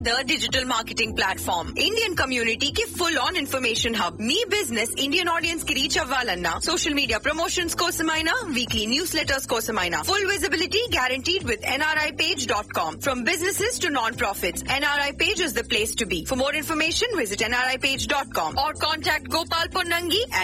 The digital marketing platform. Indian community की full on information hub. Me business Indian audience की reach అవ్వాలన్నా social media promotions కోసమైనా weekly newsletters కోసమైనా full visibility guaranteed with nripage.com. From businesses to non-profits, NRI page is the place to be. For more information, visit nripage.com or contact Gopal Ponnangi at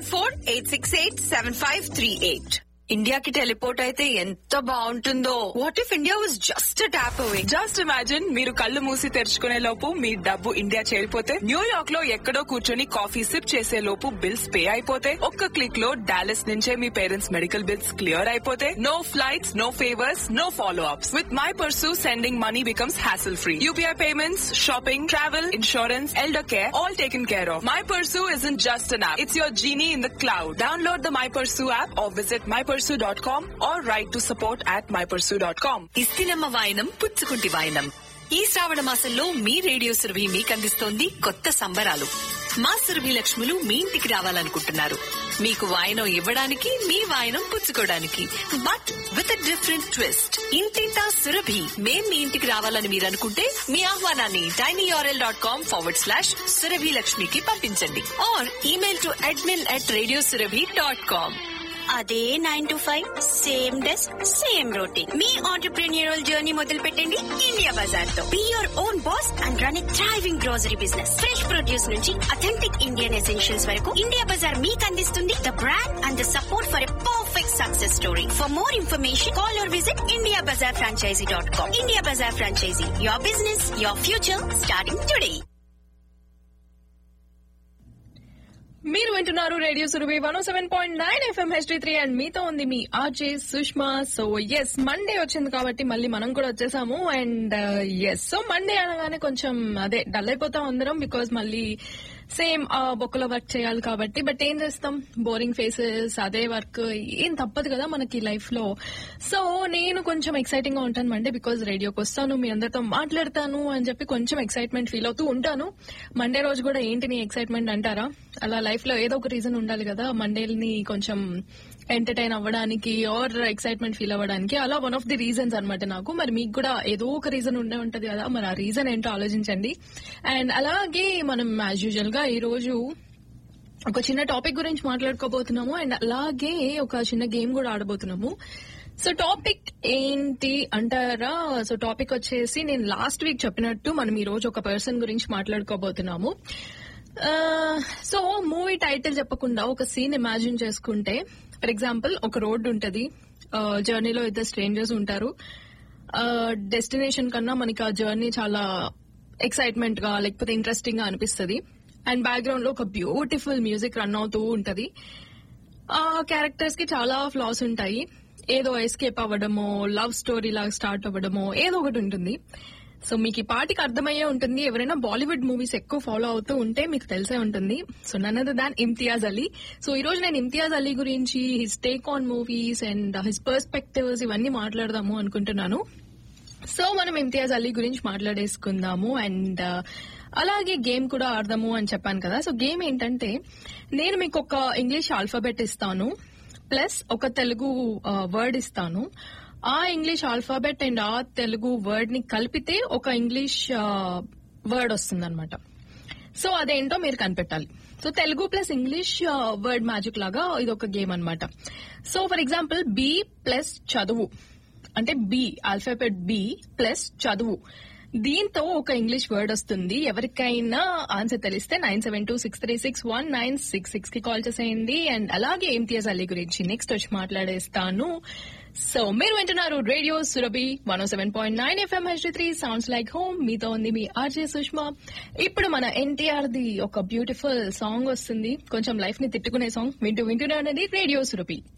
214-868-7538. ఇండియాకి teleport అయితే ఎంత బాగుంటుందో what if India was just tap away just imagine మీరు కళ్ళు మూసి తెరుచుకునే లోపు మీ డబ్బు India చేరిపోతే New York లో ఎక్కడో కూర్చొని కాఫీ సిప్ చేసే లోపు బిల్స్ పే అయిపోతే ఒక్క క్లిక్ లో డాలస్ నుంచే మీ పేరెంట్స్ మెడికల్ బిల్స్ క్లియర్ అయిపోతే no flights no favours no follow ups with My Pursu sending money becomes hassle free UPI payments shopping travel insurance elder care all taken care of My Pursu is in just an app it's your genie in the cloud download the My Pursu app or visit My Pursu dot com or write to support at My Pursu dot com ఇస్తినమ్మ వాయనం పుచ్చుకుంటి వాయనం ఈ శ్రావణ మాసంలో మీ radio Surabhi మీకు అందిస్తోంది కొత్త సంబరాలు మా సురభి లక్ష్ములు మీ ఇంటికి రావాలనుకుంటున్నారు మీకు వాయనం ఇవ్వడానికి మీ వాయనం పుచ్చుకోవడానికి బట్ విత్ డిఫరెంట్ ట్విస్ట్ ఇంటింటా సురభి మేం మీ ఇంటికి రావాలని మీరు అనుకుంటే మీ ఆహ్వానాన్ని TinyURL dot com forward slash Surabhi లక్ష్మికి పంపించండి or email to admin at radio Surabhi dot com అదే nine to five same desk same routine మీ ఆంటర్ప్రెన్యూరల్ జర్నీ మొదలు పెట్టండి ఇండియా బజార్ తో be your own boss and run a thriving grocery business fresh produce నుంచి authentic Indian essentials వరకు India Bazaar మీకు అందిస్తుంది the brand and the support for a perfect success story for more information call or visit India Bazaar franchise dot com India Bazaar franchise your business your future starting today మీరు వింటున్నారు radio Surabhi one seven point nine FM HD three and మీతో ఉంది మీ RJ Sushma so yes Monday వచ్చింది కాబట్టి మళ్ళీ మనం కూడా వచ్చేసాము అండ్ ఎస్ సో మండే అనగానే కొంచెం అదే డల్ అయిపోతాం అందరం బికాజ్ మళ్ళీ సేమ్ బొక్కలో వర్క్ చేయాలి కాబట్టి బట్ ఏం చేస్తాం బోరింగ్ ఫేసెస్ అదే వర్క్ ఏం తప్పదు కదా మనకి లైఫ్ లో సో నేను కొంచెం ఎక్సైటింగ్ గా ఉంటాను మండే బికాజ్ రేడియోకి వస్తాను మీ అందరితో మాట్లాడతాను అని చెప్పి కొంచెం ఎక్సైట్మెంట్ ఫీల్ అవుతూ ఉంటాను మండే రోజు కూడా ఏంటి నీ ఎక్సైట్మెంట్ అంటారా అలా లైఫ్ లో ఏదో ఒక రీజన్ ఉండాలి కదా మండేని కొంచెం ఎంటర్టైన్ అవ్వడానికి ఆర్ ఎక్సైట్మెంట్ ఫీల్ అవ్వడానికి అలా వన్ ఆఫ్ ది రీజన్స్ అనమాట నాకు మరి మీకు కూడా ఏదో ఒక రీజన్ ఉండే ఉంటది కదా మరి ఆ రీజన్ ఏంటో ఆలోచించండి అండ్ అలాగే మనం యాజ్ యూజువల్ గా ఈ రోజు ఒక చిన్న టాపిక్ గురించి మాట్లాడుకోబోతున్నాము అండ్ అలాగే ఒక చిన్న గేమ్ కూడా ఆడబోతున్నాము సో టాపిక్ ఏంటి అంటారా సో టాపిక్ వచ్చేసి నేను లాస్ట్ వీక్ చెప్పినట్టు మనం ఈ రోజు ఒక పర్సన్ గురించి మాట్లాడుకోబోతున్నాము సో మూవీ టైటిల్ చెప్పకుండా ఒక సీన్ ఇమాజిన్ చేసుకుంటే ఫర్ ఎగ్జాంపుల్ ఒక రోడ్ ఉంటది జర్నీలో ఇద్దరు స్ట్రేంజర్స్ ఉంటారు డెస్టినేషన్ కన్నా మనకి ఆ జర్నీ చాలా ఎక్సైట్మెంట్ గా లేకపోతే ఇంట్రెస్టింగ్ గా అనిపిస్తుంది అండ్ బ్యాక్గ్రౌండ్ లో ఒక బ్యూటిఫుల్ మ్యూజిక్ రన్ అవుతూ ఉంటది ఆ క్యారెక్టర్స్ కి చాలా ఫ్లాస్ ఉంటాయి ఏదో ఎస్కేప్ అవ్వడమో లవ్ స్టోరీ లాగా స్టార్ట్ అవ్వడమో ఏదో ఒకటి ఉంటుంది సో మీకు ఈ పాటికి అర్థమయ్యే ఉంటుంది ఎవరైనా బాలీవుడ్ మూవీస్ ఎక్కువ ఫాలో అవుతూ ఉంటే మీకు తెలిసే ఉంటుంది so none other than Imtiaz Ali so ఈ రోజు నేను ఇమ్తియాజ్ అలీ గురించి his take on movies and his perspectives ఇవన్నీ మాట్లాడదాము అనుకుంటున్నాను సో మనం ఇమ్తియాజ్ అలీ గురించి మాట్లాడేసుకుందాము అండ్ అలాగే గేమ్ కూడా ఆడదాము అని చెప్పాను కదా సో గేమ్ ఏంటంటే నేను మీకు ఒక ఇంగ్లీష్ ఆల్ఫాబెట్ ఇస్తాను ప్లస్ ఒక తెలుగు వర్డ్ ఇస్తాను ఆ ఇంగ్లీష్ ఆల్ఫాబెట్ అండ్ ఆ తెలుగు వర్డ్ ని కలిపితే ఒక ఇంగ్లీష్ వర్డ్ వస్తుంది అనమాట సో అదేంటో మీరు కనిపెట్టాలి so Telugu plus English word magic లాగా ఇది ఒక గేమ్ అనమాట so for example B plus చదువు అంటే బి ఆల్ఫాబెట్ బి ప్లస్ చదువు దీంతో ఒక ఇంగ్లీష్ వర్డ్ వస్తుంది ఎవరికైనా ఆన్సర్ తెలిస్తే nine seven two six three six one nine six six కి కాల్ చేసేయండి అండ్ అలాగే ఎంతియాజ్ అలీ గురించి నెక్స్ట్ వచ్చి మాట్లాడేస్తాను సో మీరు వింటున్నారు radio Surabhi one seven point nine FM HD three sounds like home మీతో ఉంది మీ ఆర్జే సుష్మా ఇప్పుడు మన ఎన్టీఆర్ ది ఒక బ్యూటిఫుల్ సాంగ్ వస్తుంది కొంచెం లైఫ్ ని తిట్టుకునే సాంగ్ వింటూ వింటూనే అనేది రేడియో సురభి